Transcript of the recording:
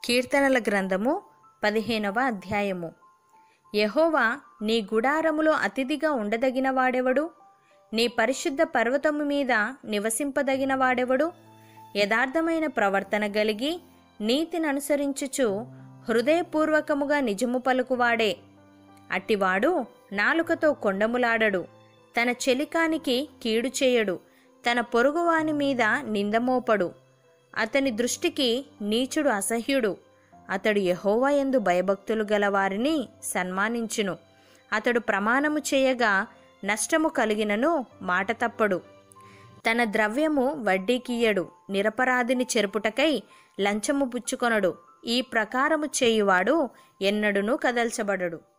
కీర్తనల గ్రంథము పదిహేనవ అధ్యాయము యహోవా నీ గుడారములో అతిథిగా ఉండదగిన వాడెవడు నీ పరిశుద్ధ పర్వతము మీద నివసింపదగిన వాడెవడు యథార్థమైన ప్రవర్తన కలిగి నీతిని అనుసరించుచు హృదయపూర్వకముగా నిజము పలుకువాడే అట్టివాడు నాలుకతో కొండములాడడు తన చెలికానికి కీడు చేయడు తన పొరుగువాని మీద నిందమోపడు అతని దృష్టికి నీచుడు అసహ్యుడు అతడు యహోవా యందు భయభక్తులు గల వారిని సన్మానించును అతడు ప్రమాణము చేయగా నష్టము కలిగినను మాట తప్పడు తన ద్రవ్యము వడ్డీకియ్యడు నిరపరాధిని చెరుపుటకై లంచము పుచ్చుకొనడు ఈ ప్రకారము చేయువాడు ఎన్నడునూ కదల్చబడడు